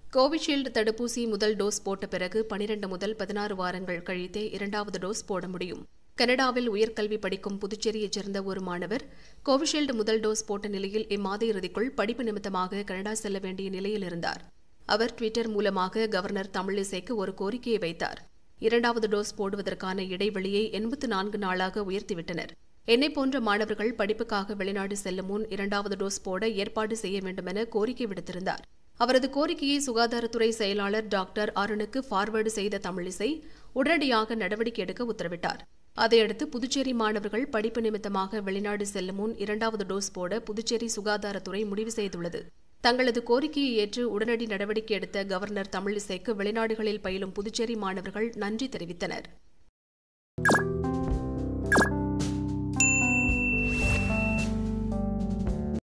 Covishield தடுப்பூசி முதல் dose போட்ட பிறகு பனிரெண்டு முதல் பதினாறு வாரங்கள் கழித்தே இரண்டாவது டோஸ் போட முடியும் கனடாவில் உயர்கல்வி படிக்கும் புதுச்சேரியைச் சேர்ந்த ஒரு மாணவர் கோவிஷீல்டு முதல் டோஸ் போட்ட நிலையில் இம்மாத இறுதிக்குள் படிப்பு நிமித்தமாக கனடா செல்ல வேண்டிய நிலையில் இருந்தார் அவர் ட்விட்டர் மூலமாக கவர்னர் தமிழிசைக்கு ஒரு கோரிக்கையை வைத்தார் இரண்டாவது டோஸ் போடுவதற்கான இடைவெளியை எண்பத்து நான்கு நாளாக உயர்த்திவிட்டனர் என்னை போன்ற மாணவர்கள் படிப்புக்காக வெளிநாடு செல்லும் முன் இரண்டாவது டோஸ் போட ஏற்பாடு செய்ய வேண்டுமென கோரிக்கை விடுத்திருந்தார் அவரது கோரிக்கையை சுகாதாரத்துறை செயலாளர் டாக்டர் அருணுக்கு ஃபார்வர்டு செய்த தமிழிசை உடனடியாக நடவடிக்கை எடுக்க உத்தரவிட்டார் அதையடுத்து புதுச்சேரி மாணவர்கள் படிப்பு நிமித்தமாக வெளிநாடு செல்லும் முன் இரண்டாவது டோஸ் போட புதுச்சேரி சுகாதாரத்துறை முடிவு செய்துள்ளது தங்களது கோரிக்கையை ஏற்று உடனடி நடவடிக்கை எடுத்த கவர்னர் தமிழிசைக்கு வெளிநாடுகளில் பயிலும் புதுச்சேரி மாணவர்கள் நன்றி தெரிவித்தனர்